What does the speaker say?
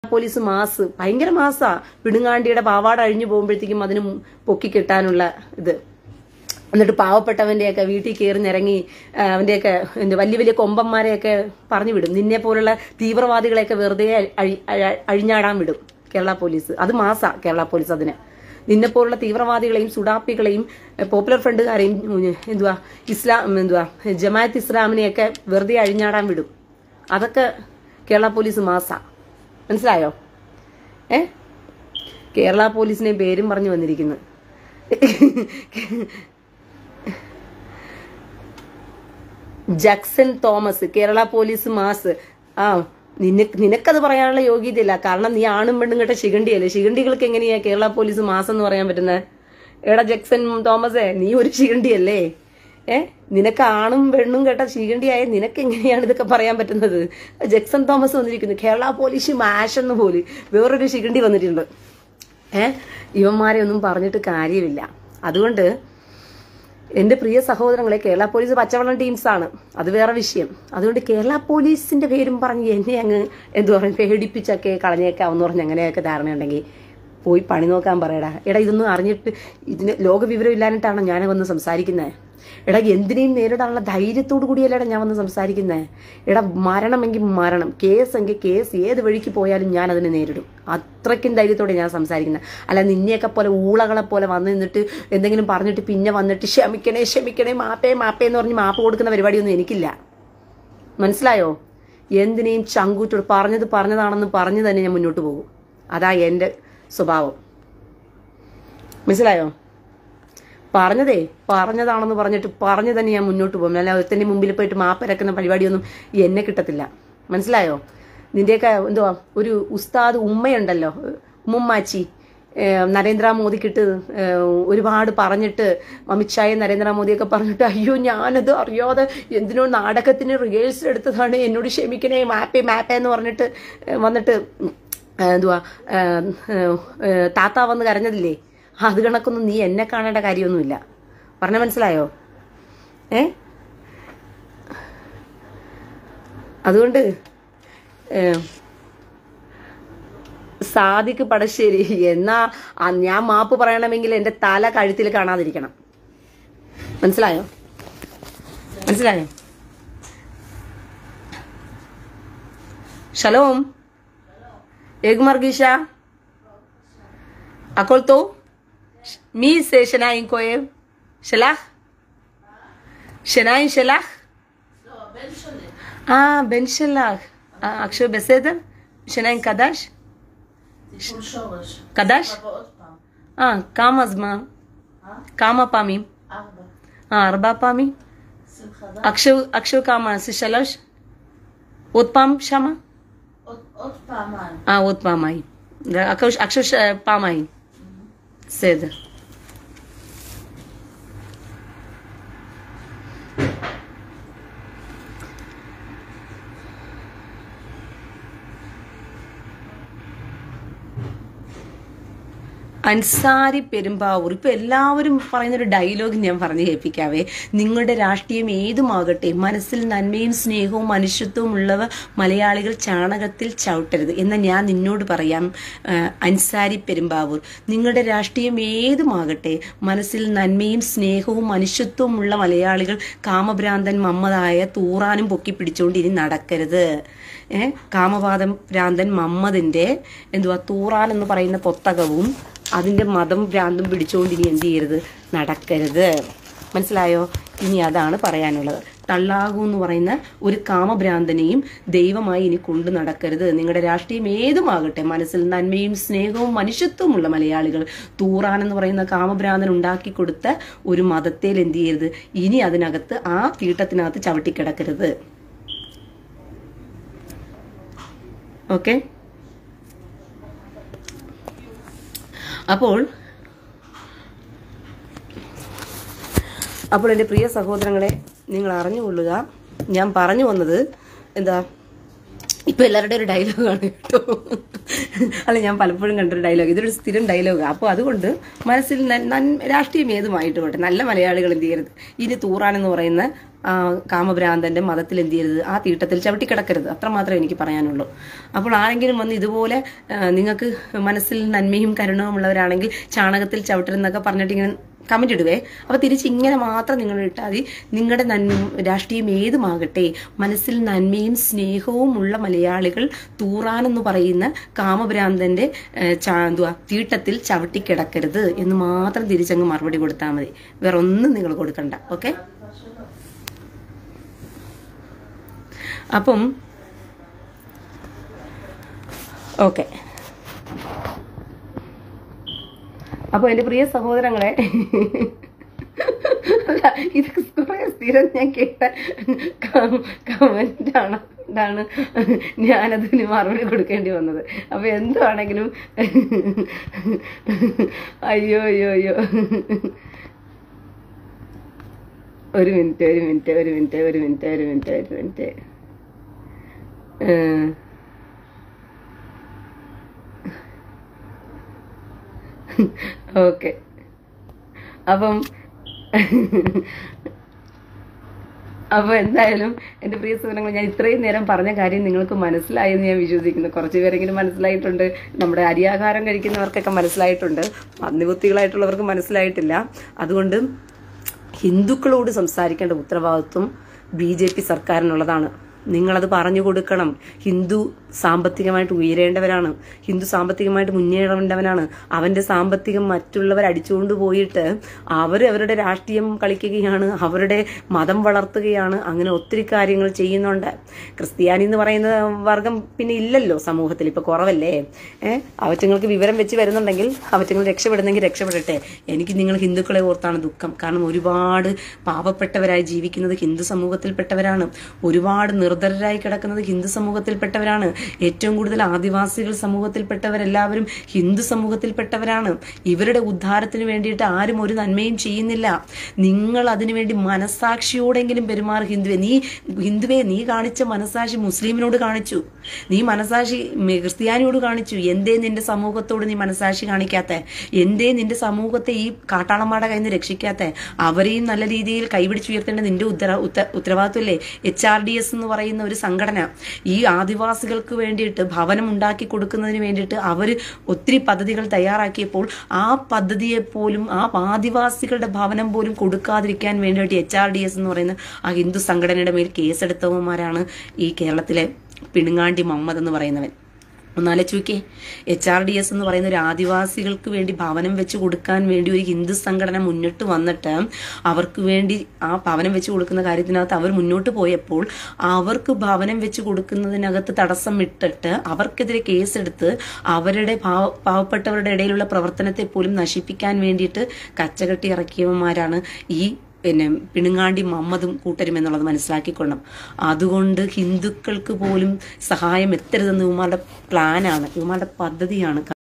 Police mass ഭയങ്കര മാസാ പിടുങ്ങാണ്ടിയുടെ പാവാട അഴിഞ്ഞു പോകുമ്പോഴത്തേക്കും അതിന് പൊക്കി കിട്ടാനുള്ള ഇത് എന്നിട്ട് പാവപ്പെട്ടവന്റെയൊക്കെ വീട്ടിൽ കയറി നിരങ്ങി ആ, അവന്റെയൊക്കെ എന്ത് വലിയ വലിയ കൊമ്പന്മാരെയൊക്കെ പറഞ്ഞു വിടും നിന്നെ പോലുള്ള തീവ്രവാദികളെയൊക്കെ വെറുതെ അഴി- അഴ- അഴിഞ്ഞാടാൻ വിടും കേരള പോലീസ് അത് മാസാ കേരള പോലീസ് അതിന് നിന്നെ പോലുള്ള തീവ്രവാദികളെയും സുഡാപ്പികളെയും എ, പോപ്പുലർ ഫ്രണ്ടുകാരെയും ഉം, എന്തുവാ ഇസ്ലാം എന്തുവാ ജമാഅത്ത് ഇസ്ലാമിനെയൊക്കെ വെറുതെ അഴിഞ്ഞാടാൻ വിടും അതൊക്കെ കേരള പോലീസ് മാസാ മനസ്സിലായോ ഏ കേരള പോലീസിനെ പേരും പറഞ്ഞു വന്നിരിക്കുന്നു Jackson Thomas Kerala police mass ആ നിനക്ക് നിനക്കത് പറയാനുള്ള യോഗ്യതയില്ല കാരണം നീ ആണും പെണ്ണും കേട്ട ശിഖണ്ഡിയല്ലേ ശിഖണ്ഡികൾക്ക് എങ്ങനെയാ കേരള പോലീസ് മാസം എന്ന് പറയാൻ പറ്റുന്നത് എടാ ജക്സൺ തോമസേ നീ ഒരു ശിഖണ്ഡിയല്ലേ ഏ നിനക്ക് ആണും പെണ്ണും കേട്ട ശിഖണ്ഡിയായ നിനക്ക് എങ്ങനെയാണ് ഇതൊക്കെ പറയാൻ പറ്റുന്നത് ജക്സൺ തോമസ് വന്നിരിക്കുന്നു കേരള പോലീസ് മാഷ് എന്ന് പോലും വേറൊരു ശിഖണ്ഡി വന്നിട്ടുണ്ട് ഏ ഇവന്മാരെ ഒന്നും പറഞ്ഞിട്ട് കാര്യമില്ല അതുകൊണ്ട് എന്റെ പ്രിയ സഹോദരങ്ങളെ കേരള പോലീസ് പച്ചവെള്ളം ടീംസ് ആണ് അത് വേറെ വിഷയം അതുകൊണ്ട് കേരള പോലീസിന്റെ പേരും പറഞ്ഞ് എന്നെ അങ്ങ് എന്തു പറയും പേടിപ്പിച്ചൊക്കെ കളഞ്ഞേക്കാവെന്ന് പറഞ്ഞ് അങ്ങനെയൊക്കെ ധാരണയുണ്ടെങ്കിൽ പോയി പണി നോക്കാൻ പറയടാ എടാ ഇതൊന്നും അറിഞ്ഞിട്ട് ഇതിന് ലോകവിവരം ഇല്ലാഞ്ഞിട്ടാണ് ഞാൻ വന്ന് സംസാരിക്കുന്നത് എടാ എന്തിനേയും നേരിടാനുള്ള ധൈര്യത്തോടു കൂടിയല്ലേടാ ഞാൻ വന്ന് സംസാരിക്കുന്നത് എടാ മരണമെങ്കിൽ മരണം കേസ് എങ്കിൽ കേസ് ഏത് വഴിക്ക് പോയാലും ഞാൻ അതിനെ നേരിടും അത്രയ്ക്കും ധൈര്യത്തോടെ ഞാൻ സംസാരിക്കുന്നത് അല്ല നിന്നെയൊക്കെ പോലെ ഊളകളെ പോലെ വന്ന് നിന്നിട്ട് എന്തെങ്കിലും പറഞ്ഞിട്ട് പിന്നെ വന്നിട്ട് ക്ഷമിക്കണേ ക്ഷമിക്കണേ മാപ്പേ മാപ്പേ എന്ന് പറഞ്ഞ് മാപ്പ് കൊടുക്കുന്ന പരിപാടിയൊന്നും എനിക്കില്ല മനസ്സിലായോ എന്തിനേയും ചങ്കൂറ്റോട് പറഞ്ഞത് പറഞ്ഞതാണെന്ന് പറഞ്ഞു തന്നെ ഞാൻ മുന്നോട്ട് പോകും അതാ എൻ്റെ സ്വഭാവം മനസ്സിലായോ പറഞ്ഞതേ പറഞ്ഞതാണെന്ന് പറഞ്ഞിട്ട് പറഞ്ഞു തന്നെ ഞാൻ മുന്നോട്ട് പോകും അല്ല ഒരുത്തൻ്റെ മുമ്പിൽ പോയിട്ട് മാപ്പിരക്കുന്ന പരിപാടിയൊന്നും എന്നെ കിട്ടത്തില്ല മനസ്സിലായോ നിന്റെയൊക്കെ എന്തുവാ ഒരു ഉസ്താദ് ഉമ്മയുണ്ടല്ലോ ഉമ്മാച്ചി ഏഹ് നരേന്ദ്രമോദിക്കിട്ട് ഏഹ് ഒരുപാട് പറഞ്ഞിട്ട് അമിത്ഷായെ നരേന്ദ്രമോദിയൊക്കെ പറഞ്ഞിട്ട് അയ്യോ ഞാനത് അറിയാതെ എന്തിനോ നാടകത്തിന് റിഹേഴ്സൽ എടുത്തതാണ് എന്നോട് ക്ഷമിക്കണേ മാപ്പേ മാപ്പേ എന്ന് പറഞ്ഞിട്ട് ഏഹ് വന്നിട്ട് ഏഹ് എന്തുവാ ഏഹ് ഏഹ് താത്ത വന്ന് കരഞ്ഞതില്ലേ അത് കണക്കൊന്നും നീ എന്നെ കാണേണ്ട കാര്യമൊന്നുമില്ല പറഞ്ഞ മനസ്സിലായോ ഏ അതുകൊണ്ട് ഏ, സാദിക്ക് പടശ്ശേരി എന്നാ ആ ഞാൻ മാപ്പ് പറയണമെങ്കിൽ എന്റെ തല കഴുത്തിൽ കാണാതിരിക്കണം മനസ്സിലായോ മനസ്സിലായോ שלום. איך מרגישה? הכל טוב? מי זה שיניים כואב? שלך? שיניים שלך? לא, הבן שלי. אה, בן שלך. אה, עכשיו בסדר? שיניים חדש? טיפול שורש. חדש? לבוא עוד פעם. אה, כמה זמן? אה? כמה פעמים? ארבע. אה, ארבע פעמים? שמחדה. עכשיו, עכשיו כמה? זה שלוש? עוד פעם שמה? עוד- עוד פעמיים. אה, עוד פעמיים. עכשיו, עכשיו ש- פעמיים. בסדר. അൻസാരി പെരുമ്പാവൂർ ഇപ്പൊ എല്ലാവരും പറയുന്ന ഒരു ഡയലോഗ് ഞാൻ പറഞ്ഞു കേൾപ്പിക്കാവേ നിങ്ങളുടെ രാഷ്ട്രീയം ഏതുമാകട്ടെ മനസ്സിൽ നന്മയും സ്നേഹവും മനുഷ്യത്വവും ഉള്ളവ മലയാളികൾ ചാണകത്തിൽ ചവിട്ടരുത് എന്ന് ഞാൻ നിന്നോട് പറയാം ആ, അൻസാരി പെരുമ്പാവൂർ നിങ്ങളുടെ രാഷ്ട്രീയം ഏതുമാകട്ടെ മനസ്സിൽ നന്മയും സ്നേഹവും മനുഷ്യത്വവും ഉള്ള മലയാളികൾ കാമഭ്രാന്തൻ മമ്മതായ തൂറാനും പൊക്കി പിടിച്ചുകൊണ്ട് ഇനി നടക്കരുത് ഏ കാമവാദം ഭ്രാന്തൻ മമ്മദിന്റെ എന്തുവാ തൂറാൻ എന്ന് പറയുന്ന പുസ്തകവും അതിന്റെ മതം ഭ്രാന്തും പിടിച്ചുകൊണ്ട് ഇനി എന്ത് ചെയ്യരുത് നടക്കരുത് മനസ്സിലായോ ഇനി അതാണ് പറയാനുള്ളത് തള്ളാകൂ എന്ന് പറയുന്ന ഒരു കാമഭ്രാന്തനെയും ദൈവമായി ഇനി കൊണ്ടു നടക്കരുത് നിങ്ങളുടെ രാഷ്ട്രീയം ഏതുമാകട്ടെ മനസ്സിൽ നന്മയും സ്നേഹവും മനുഷ്യത്വമുള്ള മലയാളികൾ തൂറാൻ എന്ന് പറയുന്ന കാമഭ്രാന്തൻ ഉണ്ടാക്കി കൊടുത്ത ഒരു മതത്തിൽ എന്ത് ചെയ്യരുത് ഇനി അതിനകത്ത് ആ തീട്ടത്തിനകത്ത് ചവിട്ടിക്കിടക്കരുത് ഓക്കെ അപ്പോൾ അപ്പോൾ എൻ്റെ പ്രിയ സഹോദരങ്ങളെ നിങ്ങൾ അറിഞ്ഞുകൊള്ളുക ഞാൻ പറഞ്ഞു വന്നത് എന്താ ഇപ്പൊ എല്ലാവരുടെ ഒരു ഡയലോഗാണ് കേട്ടോ അല്ല ഞാൻ പലപ്പോഴും കണ്ടൊരു ഡയലോഗ് ഇതൊരു സ്ഥിരം ഡയലോഗ് അപ്പോൾ അതുകൊണ്ട് മനസ്സിൽ നൻ- നൻ- രാഷ്ട്രീയം ഏതുമായിട്ട് പോട്ടെ നല്ല മലയാളികൾ എന്ത് ചെയ്യരുത് ഇനി തൂറാൻ എന്ന് പറയുന്ന ആ കാമഭ്രാന്തന്റെ മതത്തിൽ എന്ത് ചെയ്യരുത് ആ തീട്ടത്തിൽ ചവിട്ടി കിടക്കരുത് അത്ര മാത്രമേ എനിക്ക് പറയാനുള്ളൂ അപ്പോൾ ആരെങ്കിലും വന്ന് ഇതുപോലെ ആ, നിങ്ങൾക്ക് മനസ്സിൽ നന്മയും കരുണവും ഉള്ളവരാണെങ്കിൽ ചാണകത്തിൽ ചവിട്ടരുന്നൊക്കെ പറഞ്ഞിട്ട് ഇങ്ങനെ കമന്റ് ഇടുവേ അപ്പൊ തിരിച്ച് ഇങ്ങനെ മാത്രം നിങ്ങൾ ഇട്ടാൽ മതി നിങ്ങളുടെ നന്മയും രാഷ്ട്രീയം ഏതുമാകട്ടെ മനസ്സിൽ നന്മയും സ്നേഹവും ഉള്ള മലയാളികൾ തൂറാൻ എന്ന് പറയുന്ന കാമഭ്രാന്തന്റെ ഏഹ്, ചാ- എന്തുവാ തീട്ടത്തിൽ ചവിട്ടി കിടക്കരുത് എന്ന് മാത്രം തിരിച്ചങ്ങ് മറുപടി കൊടുത്താൽ മതി വേറെ ഒന്നും നിങ്ങൾ കൊടുക്കണ്ട ഓക്കെ അപ്പം ഓക്കെ അപ്പൊ എന്റെ പ്രിയ സഹോദരങ്ങളെ അല്ല ഇത് കുറെ സ്ഥിരം ഞാൻ കേട്ട കമന്റ് ആണ് ഇതാണ് ഞാനതിന് മറുപടി കൊടുക്കേണ്ടി വന്നത് അപ്പൊ എന്താണെങ്കിലും അയ്യോ അയ്യോ അയ്യോ ഒരു മിനിറ്റ് ഒരു മിനിറ്റ് ഒരു മിനിറ്റ് ഒരു മിനിറ്റ് ഒരു മിനിറ്റ് ഒരു മിനിറ്റ് ഏഹ് ഓക്കെ അപ്പം അപ്പൊ എന്തായാലും എന്റെ പ്രിയ സുഹൃത്തുക്കൾ ഞാൻ ഇത്രയും നേരം പറഞ്ഞ കാര്യം നിങ്ങൾക്ക് മനസ്സിലായെന്ന് ഞാൻ വിശ്വസിക്കുന്നു കുറച്ച് പേരെങ്കിലും മനസ്സിലായിട്ടുണ്ട് നമ്മുടെ അരിയാഹാരം കഴിക്കുന്നവർക്കൊക്കെ മനസ്സിലായിട്ടുണ്ട് മന്ദിബുദ്ധികളായിട്ടുള്ളവർക്ക് മനസ്സിലായിട്ടില്ല അതുകൊണ്ട് ഹിന്ദുക്കളോട് സംസാരിക്കേണ്ട ഉത്തരവാദിത്വം ബി ജെ പി സർക്കാരിനുള്ളതാണ് നിങ്ങളത് പറഞ്ഞു കൊടുക്കണം ഹിന്ദു സാമ്പത്തികമായിട്ട് ഉയരേണ്ടവരാണ് ഹിന്ദു സാമ്പത്തികമായിട്ട് മുന്നേറേണ്ടവനാണ് അവന്റെ സാമ്പത്തികം മറ്റുള്ളവർ അടിച്ചുകൊണ്ട് പോയിട്ട് അവർ അവരുടെ രാഷ്ട്രീയം കളിക്കുകയാണ് അവരുടെ മതം വളർത്തുകയാണ് അങ്ങനെ ഒത്തിരി കാര്യങ്ങൾ ചെയ്യുന്നുണ്ട് ക്രിസ്ത്യാനി എന്ന് പറയുന്ന വർഗം പിന്നെ ഇല്ലല്ലോ സമൂഹത്തിൽ ഇപ്പൊ കുറവല്ലേ ഏഹ് അവറ്റങ്ങൾക്ക് വിവരം വെച്ച് വരുന്നുണ്ടെങ്കിൽ അവറ്റങ്ങൾ രക്ഷപ്പെടുന്നെങ്കിൽ രക്ഷപ്പെടട്ടെ എനിക്ക് നിങ്ങൾ ഹിന്ദുക്കളെ ഓർത്താണ് ദുഃഖം കാരണം ഒരുപാട് പാവപ്പെട്ടവരായി ജീവിക്കുന്നത് ഹിന്ദു സമൂഹത്തിൽപ്പെട്ടവരാണ് ഒരുപാട് നിർധരരായി കിടക്കുന്നത് ഹിന്ദു സമൂഹത്തിൽപ്പെട്ടവരാണ് ഏറ്റവും കൂടുതൽ ആദിവാസികൾ സമൂഹത്തിൽപ്പെട്ടവരെല്ലാവരും ഹിന്ദു സമൂഹത്തിൽപ്പെട്ടവരാണ് ഇവരുടെ ഉദ്ധാരത്തിന് വേണ്ടിയിട്ട് ആരും ഒരു നന്മയും ചെയ്യുന്നില്ല നിങ്ങൾ അതിനുവേണ്ടി മനസാക്ഷിയോടെങ്കിലും പെരുമാറ് ഹിന്ദുവെ നീ ഹിന്ദുവെ നീ കാണിച്ച മനസാക്ഷി മുസ്ലിമിനോട് കാണിച്ചു നീ മനസാക്ഷി മെ- ക്രിസ്ത്യാനിയോട് കാണിച്ചു എന്തേ നിന്റെ സമൂഹത്തോട് നീ മനസാക്ഷി കാണിക്കാത്ത എന്തേ നിന്റെ സമൂഹത്തെ ഈ കാട്ടാളന്മാരുടെ കയ്യിൽ നിന്ന് രക്ഷിക്കാത്ത അവരെയും നല്ല രീതിയിൽ കൈപിടിച്ചുയർത്തേണ്ട നിന്റെ ഉത്തര ഉത്ത- ഉത്തരവാദിത്വമല്ലേ എച്ച് ആർ ഡി എസ് എന്ന് പറയുന്ന ഒരു സംഘടന ഈ ആദിവാസികൾക്ക് വേണ്ടിയിട്ട് ഭവനം ഉണ്ടാക്കി കൊടുക്കുന്നതിന് വേണ്ടിയിട്ട് അവർ ഒത്തിരി പദ്ധതികൾ തയ്യാറാക്കിയപ്പോൾ ആ പദ്ധതിയെ പോലും ആ ആദിവാസികളുടെ ഭവനം പോലും കൊടുക്കാതിരിക്കാൻ വേണ്ടിയിട്ട് എച്ച് ആർ ഡി എസ് എന്ന് പറയുന്ന ആ ഹിന്ദു സംഘടനയുടെ മേൽ കേസെടുത്തവന്മാരാണ് ഈ കേരളത്തിലെ പിണുങ്ങാണ്ടി മുഹമ്മദ് എന്ന് പറയുന്നവൻ ഒന്നാലോചിക്കേ എച്ച് ആർ ഡി എസ് എന്ന് പറയുന്ന ഒരു ആദിവാസികൾക്ക് വേണ്ടി ഭവനം വെച്ച് കൊടുക്കാൻ വേണ്ടി ഒരു ഹിന്ദു സംഘടന മുന്നിട്ട് വന്നിട്ട് അവർക്ക് വേണ്ടി ആ ഭവനം വെച്ച് കൊടുക്കുന്ന കാര്യത്തിനകത്ത് അവർ മുന്നോട്ട് പോയപ്പോൾ അവർക്ക് ഭവനം വെച്ച് കൊടുക്കുന്നതിനകത്ത് തടസ്സം ഇട്ടിട്ട് അവർക്കെതിരെ കേസെടുത്ത് അവരുടെ പാവ- പാവപ്പെട്ടവരുടെ ഇടയിലുള്ള പ്രവർത്തനത്തെ പോലും നശിപ്പിക്കാൻ വേണ്ടിയിട്ട് കച്ചകെട്ടി ഇറക്കിയവന്മാരാണ് ഈ പിന്നെ പിണുങ്ങാണ്ടി മമ്മതും കൂട്ടരും എന്നുള്ളത് മനസ്സിലാക്കിക്കൊള്ളണം അതുകൊണ്ട് ഹിന്ദുക്കൾക്ക് പോലും സഹായം എത്തരുതെന്ന് ഇവന്മാരുടെ പ്ലാനാണ് ഇവന്മാരുടെ പദ്ധതിയാണ്